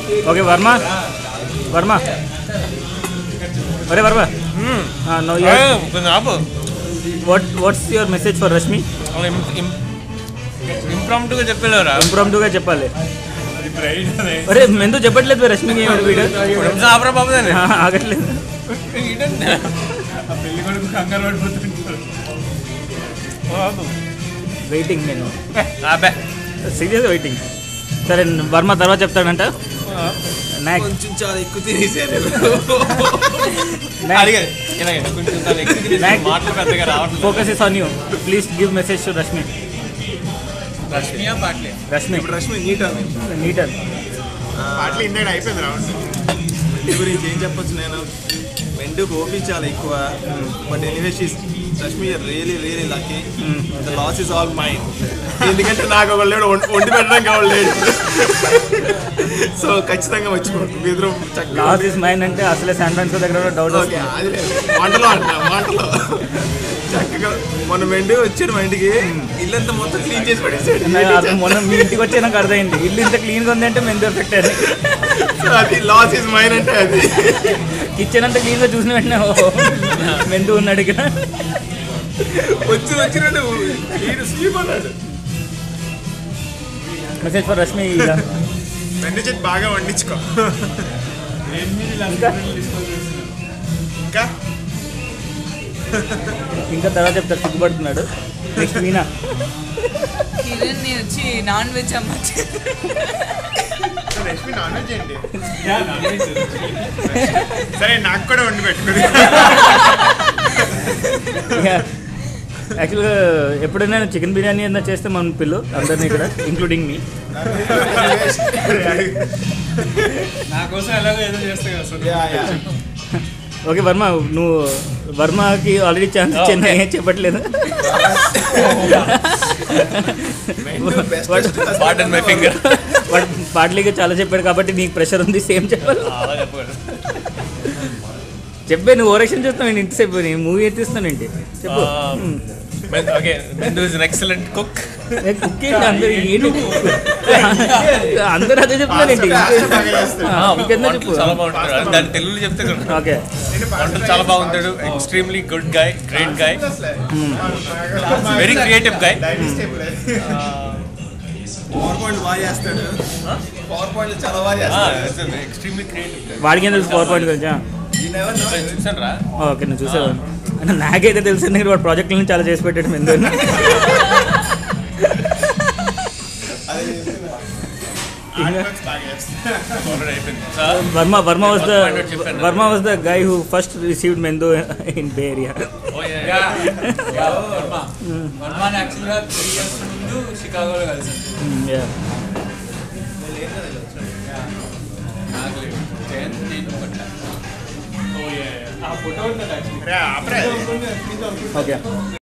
Okay Varma Varma అరే Varma no కొంచెం ఆపు what what's your message for Rashmi ఇంప్రాంప్ట్గా చెప్పలేరా ఇంప్రాంప్టుగా చెప్పాలి అరే ఎందుకు చెప్పట్లేదు రష్మికి ఏమిటి వీడు ఆపరా బాబు దాన్ని ఆ, ఆగట్లేదు పెళ్లి కొడుకు కంగారు పడిపోతుంటారు వెయిటింగ్ నేను ఆపే సీరియస్ వెయిటింగ్ సరే వర్మ తర్వాత చెప్తాడంట నాక్ కొంచెం చాలా ఎక్కువ తినేసారు అడిగారు ఇలాగే కొంచెం తను ఎక్కువ తినేసి Next. మాటలు పెద్దగా రావట్లేదు focus is on you please give message to Rashmi రష్మియా పాటలే రష్మి ఇప్పుడు రష్మి నీట్ అని నీటర్ పాటలు ఇందాక అయిపోయింది రౌండ్ మెండు గురించి ఏం చెప్పొచ్చు నేను మెండు ఓపీ చాలా ఎక్కువ but anyway she's Rashmi really really lucky the loss is all mind ఎందుకంటే నాకు ఒక లేడు వండి వండి పెట్టడానికి ఎవరు లేడు సో ఖచ్చితంగా వచ్చిపోతుంది మీ ఇద్దరు చక్కగా లాస్ ఇస్ మైన్ అంటే అసలే శాన్ ఫ్రాన్సిస్కో దగ్గర డౌట్ ఓకే వస్తుంది అది లేదు. వంటలో అంటున్నా వంటలో చక్కగా మన మెండు వచ్చాడు మా ఇంటికి ఇల్లంతా మొత్తం క్లీన్ చేసి పడేసాడు నాకు అసలు మొన్న మీ ఇంటికి వచ్చే నాకు అర్థమైంది ఇల్లు ఇంత క్లీన్గా ఉంది అంటే మెందు ఎఫెక్ట్ అని So అది లాస్ ఇస్ మైన్ అంటే అది కిచెన్ అంతా క్లీన్గా చూసిన వెంటనే ఓ, మెందు ఉన్నాడు ఇక్కడ వచ్చి వచ్చినట్టు వీడు స్లీప్ అన్నాడు మెసేజ్ ఫర్ రష్మి ఇక రెండు చేతి బాగా వండించుకో ఇంకా ఇంకా ఇంకా తర్వాత చెప్తారు సిగ్గుపడుతున్నాడు నెక్స్ట్ మీనా కిరణ్ ని వచ్చి నాన్ వెజ్ అమ్మచ్చు రెసిపీ నాన్ వెజ్ ఏంటి సరే నాకు కూడా వండి పెట్టుకుని యాక్చువల్గా ఎప్పుడైనా చికెన్ బిర్యానీ ఏదైనా చేస్తే మన పిల్లు అందరినీ ఇక్కడ ఇంక్లూడింగ్ మీ నా కోసం ఎలాగో ఏదో చేస్తా కదా sir yeah yeah okay Varma నువ్వు వర్మకి ఆల్రెడీ ఛాన్స్ ఇచ్చాను ఏం చెప్పట్లేదు వాడు- పార్టన్ మై ఫింగర్ వాడు పాటలీగా చాలా చెప్పాడు కాబట్టి నీకు ప్రెషర్ ఉంది సేమ్ చెప్పాలి అలా చెప్పాడు చెప్పే నువ్వు ఓరక్షన్ చేస్తావు నేను ఇంతసేపు నేను మూవీ ఎత్తిస్తాను ఏంటి చెప్పు okay Mendu is excellent cook cook ఏంటి అందరు ఏంటి అందరూ అదే చెప్తాను ఏంటి ఇంకెందుకు చెప్పు చాలా బాగుంటాడు దాని తెలుగులో చెప్తే కదా ఓకే వంటలు చాలా బాగుంటాడు extremely good guy great guy very creative guy power point బాగా చేస్తాడు పవర్ పాయింట్ చాలా బాగా చేస్తాడు ఎక్స్ట్రీమ్లీ క్రియేటివ్ వాడికి ఏం తెలుసు పవర్ పాయింట్ గురించి You never know. చూసాను రా ఓకే నేను చూసేవాడిని అంటే నాకైతే తెలుసు ఎందుకంటే వాడు ప్రాజెక్టులను చాలా చేసి పెట్టాడు ముందు బాగా చేస్తా ఆల్రెడీ అయిపోయింది sir Varma Varma was the Point out చెప్పాను. Varma was the guy who first received Mendu in Bay Area oh yeah వర్మాన్ యాక్చువల్గా త్రీ ఇయర్స్ ముందు షికాగోలో కలిసాను నాకు లేదు జయంత్ నేను పట్ల రే, ఆపరా. ఓకే